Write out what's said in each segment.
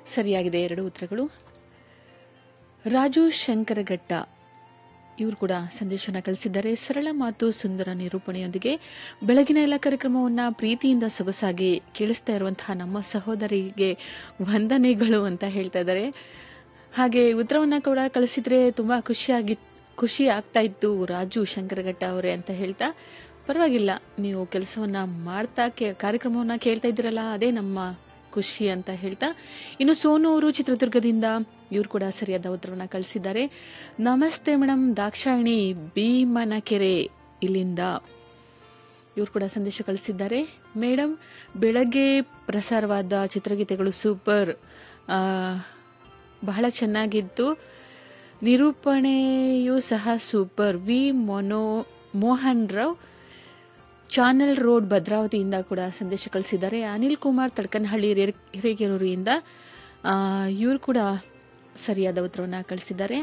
ಸರಿಯಾಗಿದೆ ಎರಡು ಉತ್ತರಗಳು ರಾಜು ಶಂಕರಘಟ್ಟ ಇವರು ಕೂಡ ಸಂದೇಶನ ಕಳಿಸಿದ್ದಾರೆ ಸರಳ ಮಾತು ಸುಂದರ ನಿರೂಪಣೆಯೊಂದಿಗೆ ಬೆಳಗಿನ ಎಲ್ಲ ಕಾರ್ಯಕ್ರಮವನ್ನು ಪ್ರೀತಿಯಿಂದ ಸೊಗಸಾಗಿ ಕೇಳಿಸ್ತಾ ಇರುವಂತಹ ನಮ್ಮ ಸಹೋದರಿಗೆ ವಂದನೆಗಳು ಅಂತ ಹೇಳ್ತಾ ಇದ್ದಾರೆ ಹಾಗೆ ಉತ್ತರವನ್ನು ಕೂಡ ಕಳಿಸಿದ್ರೆ ತುಂಬ ಖುಷಿಯಾಗಿ ಖುಷಿ ಆಗ್ತಾ ಇತ್ತು ರಾಜು ಶಂಕರಘಟ್ಟ ಅವರೇ ಅಂತ ಹೇಳ್ತಾ ಪರವಾಗಿಲ್ಲ ನೀವು ಕೆಲಸವನ್ನ ಮಾಡ್ತಾ ಕೇ ಕಾರ್ಯಕ್ರಮವನ್ನು ಕೇಳ್ತಾ ಇದ್ದೀರಲ್ಲ ಅದೇ ನಮ್ಮ ಖುಷಿ ಅಂತ ಹೇಳ್ತಾ ಇನ್ನು ಸೋನು ಅವರು ಚಿತ್ರದುರ್ಗದಿಂದ ಇವರು ಕೂಡ ಸರಿಯಾದ ಉತ್ತರವನ್ನು ಕಳಿಸಿದ್ದಾರೆ ನಮಸ್ತೆ ಮೇಡಮ್ ದಾಕ್ಷಾಯಿಣಿ ಭೀಮನಕೆರೆ ಇಲ್ಲಿಂದ ಇವರು ಕೂಡ ಸಂದೇಶ ಕಳಿಸಿದ್ದಾರೆ ಮೇಡಮ್ ಬೆಳಗ್ಗೆ ಪ್ರಸಾರವಾದ ಚಿತ್ರಗೀತೆಗಳು ಸೂಪರ್ ಆ, ಬಹಳ ಚೆನ್ನಾಗಿತ್ತು ನಿರೂಪಣೆಯೂ ಸಹ ಸೂಪರ್ ವಿ ಮೊನೋ ಮೋಹನ್ ರಾವ್ ಚಾನಲ್ ರೋಡ್ ಭದ್ರಾವತಿಯಿಂದ ಕೂಡ ಸಂದೇಶ ಕಳಿಸಿದ್ದಾರೆ ಅನಿಲ್ ಕುಮಾರ್ ತಡ್ಕನಹಳ್ಳಿ ಹಿರೇ- ಹಿರೇಕೆರೂರಿಯಿಂದ ಇವರು ಕೂಡ ಸರಿಯಾದ ಉತ್ತರವನ್ನು ಕಳಿಸಿದ್ದಾರೆ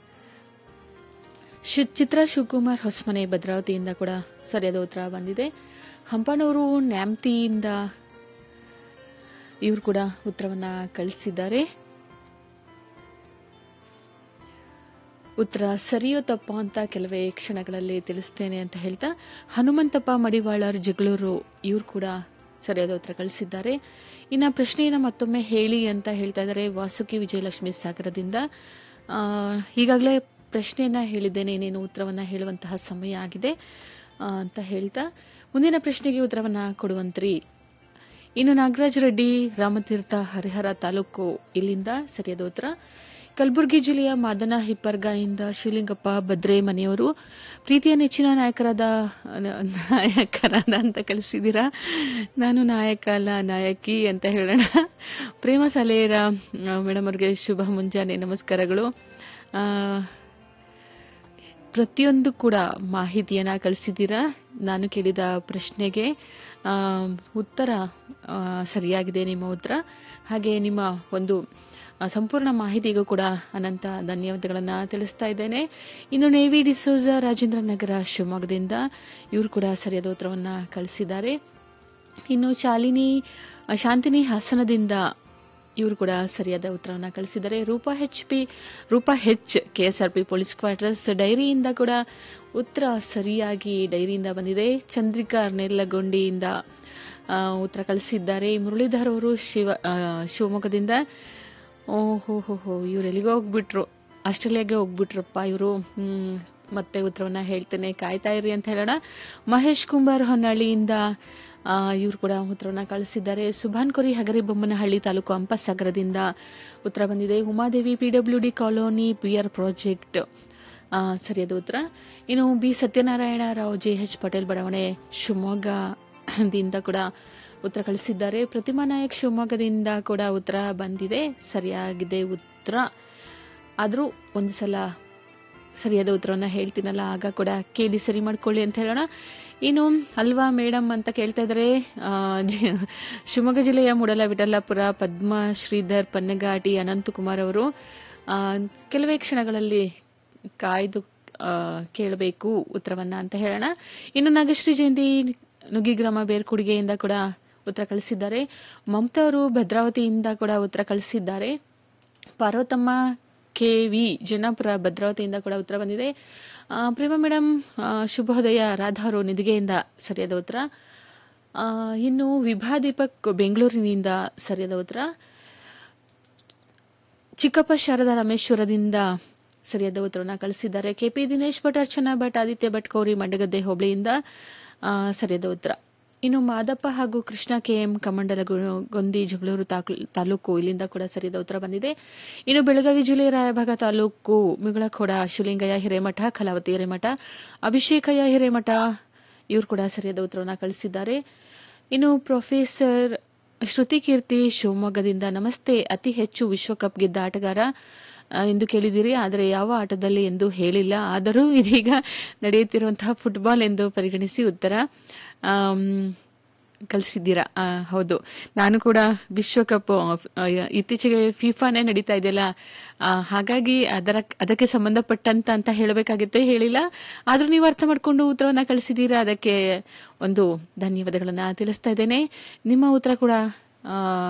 ಶಿ ಚಿತ್ರ ಶಿವಕುಮಾರ್ ಹೊಸಮನೆ ಭದ್ರಾವತಿಯಿಂದ ಕೂಡ ಸರಿಯಾದ ಉತ್ತರ ಬಂದಿದೆ ಹಂಪನೂರು ನ್ಯಾಮ್ತಿಯಿಂದ ಇವರು ಕೂಡ ಉತ್ತರವನ್ನು ಕಳಿಸಿದ್ದಾರೆ ಉತ್ತರ ಸರಿಯೋ ತಪ್ಪೋ ಅಂತ ಕೆಲವೇ ಕ್ಷಣಗಳಲ್ಲಿ ತಿಳಿಸ್ತೇನೆ ಅಂತ ಹೇಳ್ತಾ ಹನುಮಂತಪ್ಪ ಮಡಿವಾಳರ್ ಜಗಳೂರು ಇವರು ಕೂಡ ಸರಿಯಾದ ಉತ್ತರ ಕಳಿಸಿದ್ದಾರೆ ಇನ್ನು ಪ್ರಶ್ನೆಯನ್ನು ಮತ್ತೊಮ್ಮೆ ಹೇಳಿ ಅಂತ ಹೇಳ್ತಾ ಇದ್ದಾರೆ ವಾಸುಕಿ ವಿಜಯಲಕ್ಷ್ಮಿ ಸಾಗರದಿಂದ ಆ, ಈಗಾಗಲೇ ಪ್ರಶ್ನೆಯನ್ನು ಹೇಳಿದ್ದೇನೆ ಇನ್ನೇನು ಉತ್ತರವನ್ನು ಹೇಳುವಂತಹ ಸಮಯ ಆಗಿದೆ ಆ, ಅಂತ ಹೇಳ್ತಾ ಮುಂದಿನ ಪ್ರಶ್ನೆಗೆ ಉತ್ತರವನ್ನು ಕೊಡುವಂತ್ರಿ ಇನ್ನು ನಾಗರಾಜ್ ರೆಡ್ಡಿ ರಾಮತೀರ್ಥ ಹರಿಹರ ತಾಲೂಕು ಇಲ್ಲಿಂದ ಸರಿಯಾದ ಉತ್ತರ ಕಲಬುರಗಿ ಜಿಲ್ಲೆಯ ಮಾದನ ಹಿಪ್ಪರ್ಗಾಯಿಂದ ಶಿವಲಿಂಗಪ್ಪ ಬದ್ರೆ ಮನೆಯವರು ಪ್ರೀತಿಯ ನೆಚ್ಚಿನ ನಾಯಕರಾದ ನಾಯಕರಾದ ಅಂತ ಕಳಿಸಿದ್ದೀರಾ ನಾನು ನಾಯಕ ಅಲ್ಲ ನಾಯಕಿ ಅಂತ ಹೇಳೋಣ ಪ್ರೇಮ ಸಲೇರ ಮೇಡಮ್ ಅವ್ರಿಗೆ ಶುಭ ಮುಂಜಾನೆ ನಮಸ್ಕಾರಗಳು ಆ, ಪ್ರತಿಯೊಂದು ಕೂಡ ಮಾಹಿತಿಯನ್ನು ಕಳಿಸಿದ್ದೀರಾ ನಾನು ಕೇಳಿದ ಪ್ರಶ್ನೆಗೆ ಆ, ಉತ್ತರ ಆ, ಸರಿಯಾಗಿದೆ ನಿಮ್ಮ ಉತ್ತರ ಹಾಗೆ ನಿಮ್ಮ ಒಂದು ಆ, ಸಂಪೂರ್ಣ ಮಾಹಿತಿಗೂ ಕೂಡ ಅನಂತ ಧನ್ಯವಾದಗಳನ್ನು ತಿಳಿಸ್ತಾ ಇದ್ದೇನೆ ಇನ್ನು ನೇವಿ ಡಿಸೋಜ ರಾಜೇಂದ್ರ ನಗರ ಶಿವಮೊಗ್ಗದಿಂದ ಇವರು ಕೂಡ ಸರಿಯಾದ ಉತ್ತರವನ್ನು ಕಳಿಸಿದ್ದಾರೆ ಇನ್ನು ಶಾಲಿನಿ ಆ, ಶಾಂತಿನಿ ಹಾಸನದಿಂದ ಇವರು ಕೂಡ ಸರಿಯಾದ ಉತ್ತರವನ್ನು ಕಳಿಸಿದ್ದಾರೆ Roopa H P Roopa H K S R P police quarters ಡೈರಿಯಿಂದ ಕೂಡ ಉತ್ತರ ಸರಿಯಾಗಿ ಡೈರಿಯಿಂದ ಬಂದಿದೆ ಚಂದ್ರಿಕಾ ನೆಲ್ಲಗೊಂಡಿಯಿಂದ ಆ, ಉತ್ತರ ಕಳಿಸಿದ್ದಾರೆ ಮುರಳೀಧರ್ ಅವರು ಶಿವ ಆ, ಶಿವಮೊಗ್ಗದಿಂದ ಓಹೋ ಹೋ ಹೋ ಇವ್ರು ಎಲ್ಲಿಗೋ ಹೋಗ್ಬಿಟ್ರು ಆಸ್ಟ್ರೇಲಿಯಾಗೆ ಹೋಗ್ಬಿಟ್ರಪ್ಪ ಇವರು ಮತ್ತೆ ಉತ್ತರವನ್ನು ಹೇಳ್ತೇನೆ ಕಾಯ್ತಾ ಇರಿ ಅಂತ ಹೇಳೋಣ ಮಹೇಶ್ ಕುಂಬಾರ್ ಹೊನ್ನಳ್ಳಿಯಿಂದ ಆ, ಇವರು ಕೂಡ ಉತ್ತರವನ್ನು ಕಳಿಸಿದ್ದಾರೆ ಸುಭಾನ್ ಕೊರಿ ಹಗರಿಬೊಮ್ಮನಹಳ್ಳಿ ತಾಲೂಕು ಅಂಪಸಾಗರದಿಂದ ಉತ್ತರ ಬಂದಿದೆ Umadevi P W D colony P R project ಆ, ಸರಿಯಾದ ಉತ್ತರ ಇನ್ನು B Satyanarayana Rao J H Patel ಬಡಾವಣೆ ಶಿವಮೊಗ್ಗದಿಂದ ಕೂಡ ಉತ್ತರ ಕಳಿಸಿದ್ದಾರೆ ಪ್ರತಿಮಾ ನಾಯಕ್ ಶಿವಮೊಗ್ಗದಿಂದ ಕೂಡ ಉತ್ತರ ಬಂದಿದೆ ಸರಿಯಾಗಿದೆ ಉತ್ತರ ಆದರೂ ಒಂದು ಸಲ ಸರಿಯಾದ ಉತ್ತರವನ್ನು ಹೇಳ್ತೀನಲ್ಲ ಆಗ ಕೂಡ ಕೇಳಿ ಸರಿ ಮಾಡ್ಕೊಳ್ಳಿ ಅಂತ ಹೇಳೋಣ ಇನ್ನು ಅಲ್ವಾ ಮೇಡಮ್ ಅಂತ ಕೇಳ್ತಾ ಇದ್ದಾರೆ ಆ, ಜಿ- ಶಿವಮೊಗ್ಗ ಜಿಲ್ಲೆಯ ಮೂಡಲ ವಿಠಲಾಪುರ ಪದ್ಮ ಶ್ರೀಧರ್ ಪನ್ನಗಾಟಿ ಅನಂತಕುಮಾರ್ ಅವರು ಆ, ಕೆಲವೇ ಕ್ಷಣಗಳಲ್ಲಿ ಕಾಯ್ದು ಆ, ಕೇಳಬೇಕು ಉತ್ತರವನ್ನ ಅಂತ ಹೇಳೋಣ ಇನ್ನು ನಾಗಶ್ರೀ ಜಯಂತಿ ನುಗ್ಗಿಗ್ರಾಮ ಬೇರ್ಕುಡಿಗೆಯಿಂದ ಕೂಡ ಉತ್ತರ ಕಳಿಸಿದ್ದಾರೆ ಮಮತಾ ಅವರು ಭದ್ರಾವತಿಯಿಂದ ಕೂಡ ಉತ್ತರ ಕಳಿಸಿದ್ದಾರೆ ಪಾರ್ವತಮ್ಮ ಕೆ ವಿ ಜನಾಪುರ ಭದ್ರಾವತಿಯಿಂದ ಕೂಡ ಉತ್ತರ ಬಂದಿದೆ ಆ, ಪ್ರೇಮ ಮೇಡಮ್ ಆ, ಶುಭೋದಯ ರಾಧಾರು ನಿಧಿಗೆಯಿಂದ ಸರಿಯಾದ ಉತ್ತರ ಆ, ಇನ್ನು ವಿಭಾ ದೀಪಕ್ ಬೆಂಗಳೂರಿನಿಂದ ಸರಿಯಾದ ಉತ್ತರ ಚಿಕ್ಕಪ್ಪ ಶಾರದಾ ರಾಮೇಶ್ವರದಿಂದ ಸರಿಯಾದ ಉತ್ತರವನ್ನು ಕಳಿಸಿದ್ದಾರೆ ಕೆಪಿ ದಿನೇಶ್ ಭಟ್ ಅರ್ಚನಾ ಭಟ್ ಆದಿತ್ಯ ಭಟ್ ಕೌರಿ ಮಂಡಗದ್ದೆ ಹೋಬಳಿಯಿಂದ ಆ, ಸರಿಯಾದ ಉತ್ತರ ಇನ್ನು ಮಾದಪ್ಪ ಹಾಗೂ ಕೃಷ್ಣ ಕೆ ಎಂ ಕಮಂಡಲಗೊಂದಿ ಜಗಳೂರು ತಾಕು- ತಾಲೂಕು ಇಲ್ಲಿಂದ ಕೂಡ ಸರಿಯಾದ ಉತ್ತರ ಬಂದಿದೆ ಇನ್ನು ಬೆಳಗಾವಿ ಜಿಲ್ಲೆ ರಾಯಭಾಗ ತಾಲೂಕು ಮುಗಳಖೋಡ ಶಿವಲಿಂಗಯ್ಯ ಹಿರೇಮಠ ಕಲಾವತಿ ಹಿರೇಮಠ ಅಭಿಷೇಕಯ್ಯ ಹಿರೇಮಠ ಇವರು ಕೂಡ ಸರಿಯಾದ ಉತ್ತರವನ್ನು ಕಳಿಸಿದ್ದಾರೆ ಇನ್ನು ಪ್ರೊಫೆಸರ್ ಶ್ರುತಿ ಕೀರ್ತಿ ಶಿವಮೊಗ್ಗದಿಂದ ನಮಸ್ತೆ ಅತಿ ಹೆಚ್ಚು ವಿಶ್ವಕಪ್ ಗೆದ್ದ ಆಟಗಾರ ಆ, ಎಂದು ಕೇಳಿದಿರಿ ಆದರೆ ಯಾವ ಆಟದಲ್ಲಿ ಎಂದು ಹೇಳಿಲ್ಲ ಆದರೂ ಇದೀಗ ನಡೆಯುತ್ತಿರುವಂತಹ ಫುಟ್ಬಾಲ್ ಎಂದು ಪರಿಗಣಿಸಿ ಉತ್ತರ ಆಮ್, ಕಳಿಸಿದ್ದೀರಾ ಆ, ಹೌದು ನಾನು ಕೂಡ ವಿಶ್ವಕಪ್ ಆ, ಇತ್ತೀಚೆಗೆ ಫಿಫಾನೇ ನಡೀತಾ ಇದೆಯಲ್ಲ ಆ, ಹಾಗಾಗಿ ಅದರ ಅದಕ್ಕೆ ಸಂಬಂಧಪಟ್ಟಂತ ಅಂತ ಹೇಳಬೇಕಾಗಿತ್ತು ಹೇಳಿಲ್ಲ ಆದರೂ ನೀವು ಅರ್ಥ ಮಾಡಿಕೊಂಡು ಉತ್ತರವನ್ನು ಕಳಿಸಿದ್ದೀರಾ ಅದಕ್ಕೆ ಒಂದು ಧನ್ಯವಾದಗಳನ್ನು ತಿಳಿಸ್ತಾ ಇದ್ದೇನೆ ನಿಮ್ಮ ಉತ್ತರ ಕೂಡ ಆ,